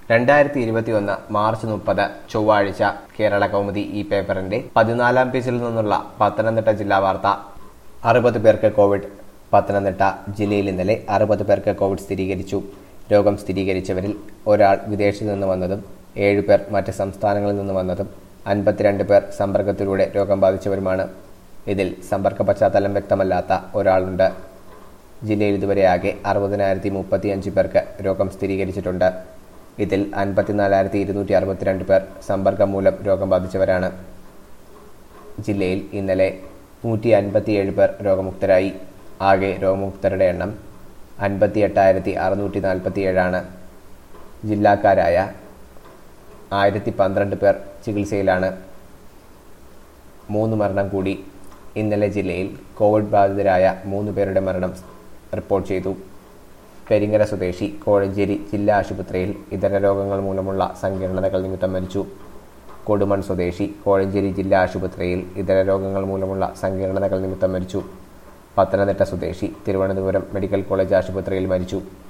രണ്ടായിരത്തി ഇരുപത്തിയൊന്ന് മാർച്ച് മുപ്പത് ചൊവ്വാഴ്ച കേരള കൗമുദി ഈ പേപ്പറിന്റെ പതിനാലാം പേജിൽ നിന്നുള്ള പത്തനംതിട്ട ജില്ലാ വാർത്ത അറുപത് പേർക്ക് കോവിഡ് പത്തനംതിട്ട ജില്ലയിൽ ഇന്നലെ അറുപത് പേർക്ക് കോവിഡ് സ്ഥിരീകരിച്ചു രോഗം സ്ഥിരീകരിച്ചവരിൽ ഒരാൾ വിദേശത്തു നിന്ന് വന്നതും ഏഴുപേർ മറ്റ് സംസ്ഥാനങ്ങളിൽ നിന്ന് വന്നതും അൻപത്തിരണ്ട് പേർ സമ്പർക്കത്തിലൂടെ രോഗം ബാധിച്ചവരുമാണ് ഇതിൽ സമ്പർക്ക പശ്ചാത്തലം വ്യക്തമല്ലാത്ത ഒരാളുണ്ട് ജില്ലയിൽ ഇതുവരെയാകെ അറുപതിനായിരത്തി മുപ്പത്തിയഞ്ച് പേർക്ക് രോഗം സ്ഥിരീകരിച്ചിട്ടുണ്ട് ഇതിൽ അൻപത്തിനാലായിരത്തി ഇരുന്നൂറ്റി അറുപത്തിരണ്ട് പേർ സമ്പർക്കം മൂലം രോഗം ബാധിച്ചവരാണ് ജില്ലയിൽ ഇന്നലെ നൂറ്റി അൻപത്തിയേഴ് പേർ രോഗമുക്തരായി ആകെ രോഗമുക്തരുടെ എണ്ണം അൻപത്തി എട്ടായിരത്തി അറുന്നൂറ്റി നാൽപ്പത്തിയേഴാണ് ജില്ലാക്കാരായ ആയിരത്തി പന്ത്രണ്ട് പേർ ചികിത്സയിലാണ് മൂന്ന് മരണം കൂടി ഇന്നലെ ജില്ലയിൽ കോവിഡ് ബാധിതരായ മൂന്ന് പേരുടെ മരണം റിപ്പോർട്ട് ചെയ്തു കരിങ്കര സ്വദേശി കോഴഞ്ചേരി ജില്ലാ ആശുപത്രിയിൽ ഇതര രോഗങ്ങൾ മൂലമുള്ള സങ്കീർണതകൾ നിമിത്തം മരിച്ചു കൊടുമൺ സ്വദേശി കോഴഞ്ചേരി ജില്ലാ ആശുപത്രിയിൽ ഇതര രോഗങ്ങൾ മൂലമുള്ള സങ്കീർണതകൾ നിമിത്തം മരിച്ചു പത്തനംതിട്ട സ്വദേശി തിരുവനന്തപുരം മെഡിക്കൽ കോളേജ് ആശുപത്രിയിൽ മരിച്ചു